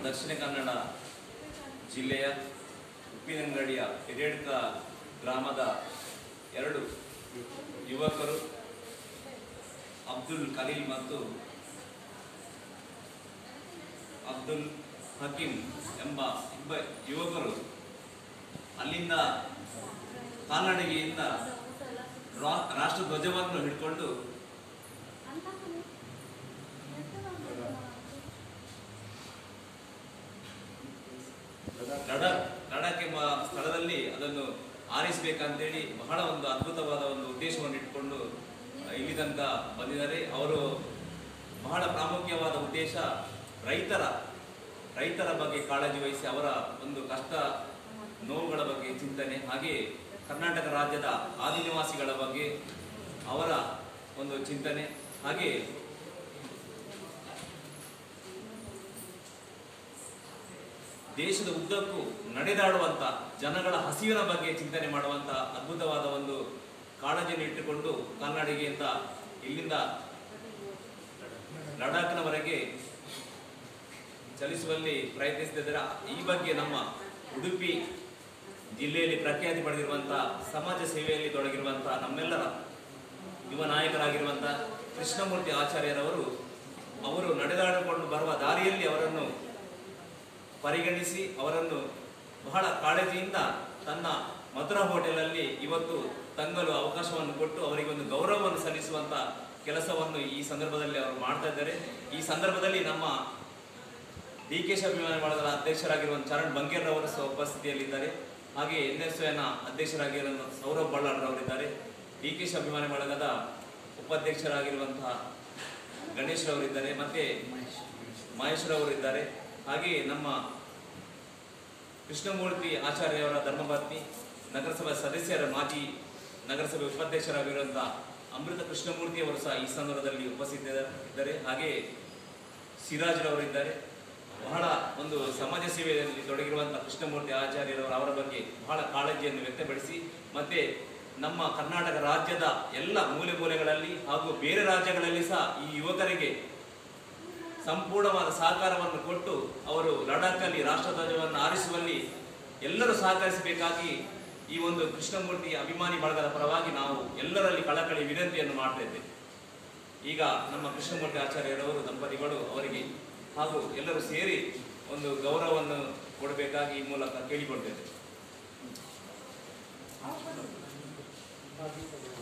ದಕ್ಷಿಣ ಕನ್ನಡ ಜಿಲ್ಲೆಯ ಉಪ್ಪಿನಂಗಡಿಯ ಹಿರೇಡ್ಕ ಗ್ರಾಮದ ಎರಡು ಯುವಕರು ಅಬ್ದುಲ್ ಖಲೀಲ್ ಮತ್ತು ಅಬ್ದುಲ್ ಹಕೀಮ್ ಎಂಬ ಇಬ್ಬ ಯುವಕರು ಅಲ್ಲಿಂದ ಕಾಲ್ನಡಿಗೆಯಿಂದ ರಾ- ರಾಷ್ಟ್ರ ಧ್ವಜವನ್ನು ಹಿಡ್ಕೊಂಡು ಲಡಾಖ್ ಲಡಾಖ್ ಎಂಬ ಸ್ಥಳದಲ್ಲಿ ಅದನ್ನು ಆರಿಸಬೇಕಂತೇಳಿ ಬಹಳ ಒಂದು ಅದ್ಭುತವಾದ ಒಂದು ಉದ್ದೇಶವನ್ನು ಇಟ್ಕೊಂಡು ಆ, ಇಲ್ಲಿ ತನಕ ಬಂದಿದ್ದಾರೆ ಅವರು ಬಹಳ ಪ್ರಾಮುಖ್ಯವಾದ ಉದ್ದೇಶ ರೈತರ ರೈತರ ಬಗ್ಗೆ ಕಾಳಜಿ ವಹಿಸಿ ಅವರ ಒಂದು ಕಷ್ಟ ನೋವುಗಳ ಬಗ್ಗೆ ಚಿಂತನೆ ಹಾಗೆ ಕರ್ನಾಟಕ ರಾಜ್ಯದ ಆದಿನಿವಾಸಿಗಳ ಬಗ್ಗೆ ಅವರ ಒಂದು ಚಿಂತನೆ ಹಾಗೆ ದೇಶದ ಉದ್ದಕ್ಕೂ ನಡೆದಾಡುವಂತ ಜನಗಳ ಹಸಿವಿನ ಬಗ್ಗೆ ಚಿಂತನೆ ಮಾಡುವಂತ ಅದ್ಭುತವಾದ ಒಂದು ಕಾಳಜಿಯನ್ನು ಇಟ್ಟುಕೊಂಡು ಕನ್ನಡಿಗೆಯಿಂದ ಇಲ್ಲಿಂದ ಲಡಾಖ್ನವರೆಗೆ ಚಲಿಸುವಲ್ಲಿ ಪ್ರಯತ್ನಿಸುತ್ತಿದ್ದಾರೆ ಈ ಬಗ್ಗೆ ನಮ್ಮ ಉಡುಪಿ ಜಿಲ್ಲೆಯಲ್ಲಿ ಪ್ರಖ್ಯಾತಿ ಪಡೆದಿರುವಂತಹ ಸಮಾಜ ಸೇವೆಯಲ್ಲಿ ತೊಡಗಿರುವಂತಹ ನಮ್ಮೆಲ್ಲರ ಯುವ ನಾಯಕರಾಗಿರುವಂತಹ ಕೃಷ್ಣಮೂರ್ತಿ ಆಚಾರ್ಯರವರು ಅವರು ನಡೆದಾಡಿಕೊಂಡು ಬರುವ ದಾರಿಯಲ್ಲಿ ಅವರನ್ನು ಪರಿಗಣಿಸಿ ಅವರನ್ನು ಬಹಳ ಕಾಳಜಿಯಿಂದ ತನ್ನ ಮಧುರ ಹೋಟೆಲಲ್ಲಿ ಇವತ್ತು ತಂಗಲು ಅವಕಾಶವನ್ನು ಕೊಟ್ಟು ಅವರಿಗೆ ಒಂದು ಗೌರವವನ್ನು ಸಲ್ಲಿಸುವಂತ ಕೆಲಸವನ್ನು ಈ ಸಂದರ್ಭದಲ್ಲಿ ಅವರು ಮಾಡ್ತಾ ಇದ್ದಾರೆ ಈ ಸಂದರ್ಭದಲ್ಲಿ ನಮ್ಮ ಡಿ ಕೆ ಅಭಿಮಾನ ಬಳಗದ ಅಧ್ಯಕ್ಷರಾಗಿರುವ ಚರಣ್ ಬಂಗೇರ್ರವರು ಸಹ ಉಪಸ್ಥಿತಿಯಲ್ಲಿದ್ದಾರೆ ಹಾಗೆ ಎನ್ ಎಸ್ ಎನ ಅಧ್ಯಕ್ಷರಾಗಿರುವ ಸೌರಭ್ ಬಳ್ಳಾರ್ರವರಿದ್ದಾರೆ ಡಿ ಕೆ ಅಭಿಮಾನ ಬಳಗದ ಉಪಾಧ್ಯಕ್ಷರಾಗಿರುವಂತಹ ಗಣೇಶ್ ರವರಿದ್ದಾರೆ ಮತ್ತೆ ಮಹೇಶ್ ರವರಿದ್ದಾರೆ ಹಾಗೆ ನಮ್ಮ ಕೃಷ್ಣಮೂರ್ತಿ ಆಚಾರ್ಯವರ ಧರ್ಮಪತ್ನಿ ನಗರಸಭಾ ಸದಸ್ಯರ ಮಾಜಿ ನಗರಸಭೆ ಉಪಾಧ್ಯಕ್ಷರಾಗಿರುವಂತಹ ಅಮೃತ ಕೃಷ್ಣಮೂರ್ತಿ ಅವರು ಸಹ ಈ ಸಂದರ್ಭದಲ್ಲಿ ಉಪಸ್ಥಿತರಿದ್ದಾರೆ ಹಾಗೆ ಸಿರಾಜ್ರವರಿದ್ದಾರೆ ಬಹಳ ಒಂದು ಸಮಾಜ ಸೇವೆಯಲ್ಲಿ ತೊಡಗಿರುವಂತಹ ಕೃಷ್ಣಮೂರ್ತಿ ಆಚಾರ್ಯರವರು ಅವರ ಬಗ್ಗೆ ಬಹಳ ಕಾಳಜಿಯನ್ನು ವ್ಯಕ್ತಪಡಿಸಿ ಮತ್ತೆ ನಮ್ಮ ಕರ್ನಾಟಕ ರಾಜ್ಯದ ಎಲ್ಲ ಮೂಲೆ ಮೂಲೆಗಳಲ್ಲಿ ಹಾಗೂ ಬೇರೆ ರಾಜ್ಯಗಳಲ್ಲಿ ಸಹ ಈ ಯುವಕರಿಗೆ ಸಂಪೂರ್ಣವಾದ ಸಹಕಾರವನ್ನು ಕೊಟ್ಟು ಅವರು ಲಡಾಖಲ್ಲಿ ರಾಷ್ಟ್ರಧ್ವಜವನ್ನು ಆರಿಸುವಲ್ಲಿ ಎಲ್ಲರೂ ಸಹಕರಿಸಬೇಕಾಗಿ ಈ ಒಂದು ಕೃಷ್ಣಮೂರ್ತಿ ಅಭಿಮಾನಿ ಬಳಗದ ಪರವಾಗಿ ನಾವು ಎಲ್ಲರಲ್ಲಿ ಕಳಕಳಿ ವಿನಂತಿಯನ್ನು ಮಾಡ್ತಾ ಇದ್ದೇವೆ ಈಗ ನಮ್ಮ ಕೃಷ್ಣಮೂರ್ತಿ ಆಚಾರ್ಯರವರು ದಂಪತಿಗಳು ಅವರಿಗೆ ಹಾಗೂ ಎಲ್ಲರೂ ಸೇರಿ ಒಂದು ಗೌರವವನ್ನು ಕೊಡಬೇಕಾಗಿ ಈ ಮೂಲಕ ಕೇಳಿಕೊಳ್ತೇವೆ